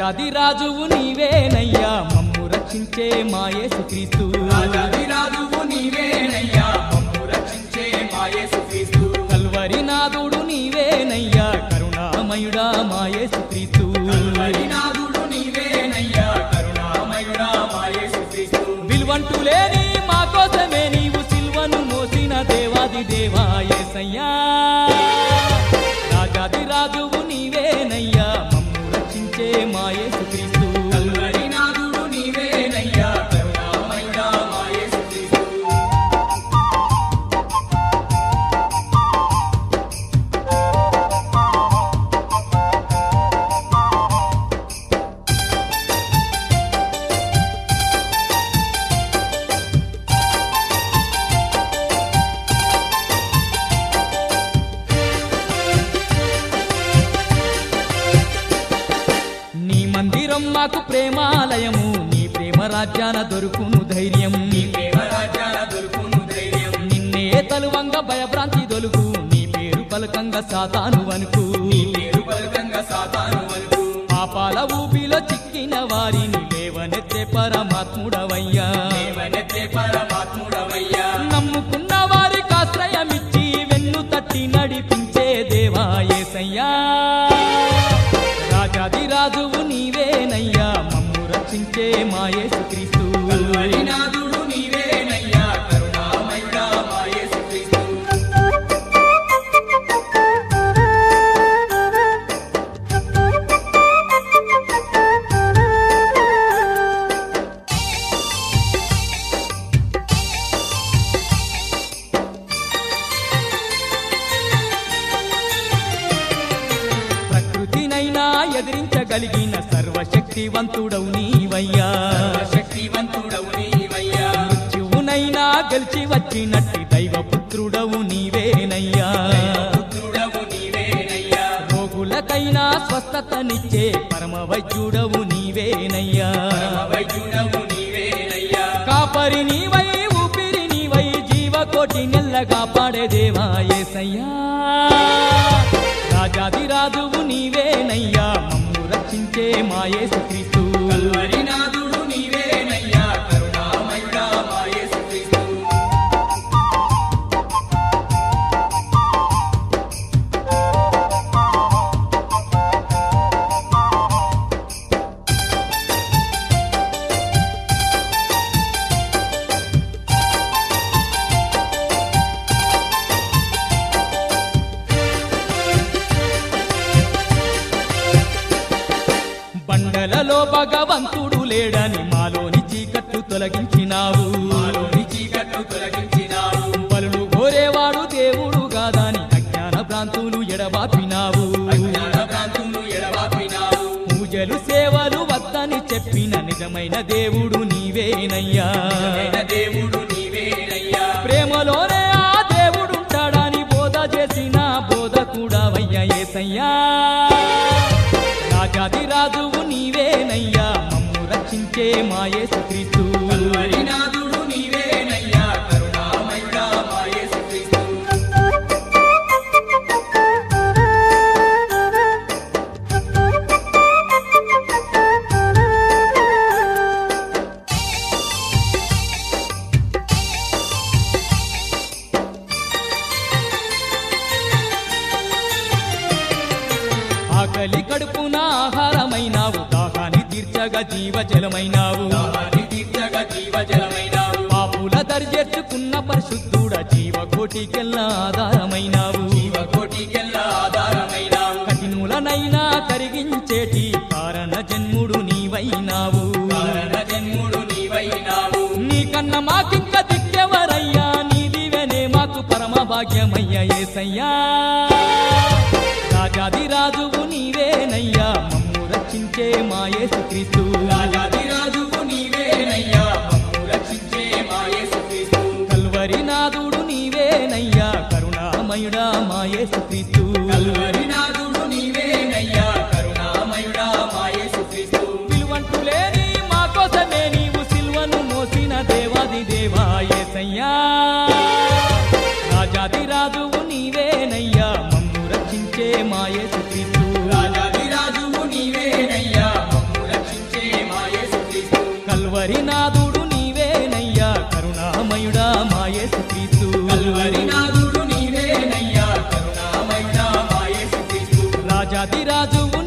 రాజాది రాజువు నీవేనయ్యా మమ్ము రక్షించే మాయేసు క్రీస్తు రాజాదిరాజువు నీవేనయ్యా మమ్ము రక్షించే మా యేసుక్రీస్తు కల్వరి నాదుడు నీవేనయ్యా కరుణామయుడా మాయేసు క్రీస్తు హరినాథుడు నీవేనయ్యా కరుణామయుడా మా యేసుక్రీస్తు విలువంటూ లేని మా కోసమే నీవు సిల్వను మోసిన దేవాది దేవాయేసయ్యా రాజాది రాజువు నీవేనయ్యా మమ్ము రక్షించే మాయేసు క్రీస్తు హరినాథుడు నీవేనయ్యా కరుణామయుడా మా యేసుక్రీస్తు నీ మందిరం మాకు ప్రేమాలయము నీ ప్రేమ రాజ్యాన దొరుకును ధైర్యం దేవరాజ్యాల దొరుకును ధైర్యం నిన్నే తలువంగ భయభ్రాంతి దొలుకు నీ పేరు పలకంగా సాతాను వనుకు పేరు బలకంగా సాతాను వరకు పాపాల ఊపిలో చిక్కిన వారిని లేవనెత్తే పరమాత్ముడవయ్యా దేవనెత్తే పరమాత్ముడవయ్యా నమ్ముకున్న వారికి ఆశ్రయమిచ్చి వెన్ను తట్టి నడిపించే దేవా యేసయ్యా రాజాది రాజువు నీవేనయ్యా మమ్ము రక్షించే మా యేసుక్రీస్తు హరినాథుడు నీవేనయ్యా కరుణామయుడా మా యేసుక్రీస్తు ప్రకృతినైనా ఎదిరించగలిగిన సర్వశక్తివంతుడవు నీవయ్యా శక్తివంతుడవు నీవయ్యా మృత్యువునైనా గెలిచి వచ్చినట్టి దైవపుత్రుడవు నీవేనయ్యా పుత్రుడవు నీవేనయ్యా రోగులకైనా స్వస్థతనిచ్చే పరమ వైద్యుడవు నీవేనయ్యా వైద్యుడవు నీవేనయ్యా కాపరి నీవై ఊపిరి నీవై జీవకోటి నెల్లగా పాడే దేవా యేసయ్యా రాజాది రాజువు నీవేనయ్యా మమ్ము రక్షించే మా యేసుక్రీస్తు హరినాథుడు నీవేనయ్యా కరుణామయుడా మా యేసుక్రీస్తు బండలలో భగవంతుడు లేడని మాలోని చీకట్లు తొలగించినావు మాలోని చీకట్లు తొలగించినావు బలులు కోరేవాడు దేవుడు కాదని అజ్ఞాన భ్రాంతులు ఎడబాపినావు అజ్ఞాన భ్రాంతులు ఎడబాపినావు పూజలు సేవలు వద్దని చెప్పిన నిజమైన దేవుడు నీవేనయ్యా నిజమైన దేవుడు నీవేనయ్యా ప్రేమలోనే ఆ దేవుడుంటాడని బోధ చేసిన బోధ కూడా వయ్య ఏసయ్యా రాజాది రాజువు నీవేనయ్యా మమ్ము రక్షించే మా యేసుక్రీస్తు హరినాథుడు నీవేనయ్యా కరుణామయుడా మా యేసుక్రీస్తు ఆకలి కడుపున ఆహారమైనావు దాహాన్ని తీర్చగా జీవజలమైనావు దాహాన్ని తీర్చగా జీవజలమైనావు పాపుల దర్జెర్చుకున్న పరిశుద్ధుడ జీవకోటికెల్ల ఆధారమైనావు జీవకోటికెల్లా ఆధారమైనావు కఠినులనైనా కరిగించేటి కారణ జన్ముడు నీవైనావు కారణ జన్ముడు నీవైనావు నీకన్న మాకింక దిక్కెవరయ్యా నీ దివెనే మాకు పరమ భాగ్యమయ్య ఏసయ్యా రాజాది రాజువు నీవేనయ్యా మమ్ము రక్షించే మా యేసుక్రీస్తు రాజాదిరాజువు నీవేనయ్యా మమ్ము రక్షించే మా యేసుక్రీస్తు కల్వరి నాదుడు నీవేనయ్యా కరుణామయుడా మా యేసుక్రీస్తు కల్వరినాథుడు నీవేనయ్యా కరుణామయుడా మా యేసుక్రీస్తు విలువంటూ లేని మా కోసమే నీవు సిల్వను మోసిన దేవాది దేవా యేసయ్యా రాజాది రాజువు నీవేనయ్యా మమ్ము రక్షించే మా యేసుక్రీస్తు రాజాదిరాజువు నీవేనయ్యా మమ్ము కల్వరినాథుడు నీవేనయ్యా కరుణామయుడా మాయేసు క్రీస్తు కల్వరినాథుడు నీవేనయ్యా కరుణామయుడా మాయేసు క్రీస్తు రాజాదిరాజువు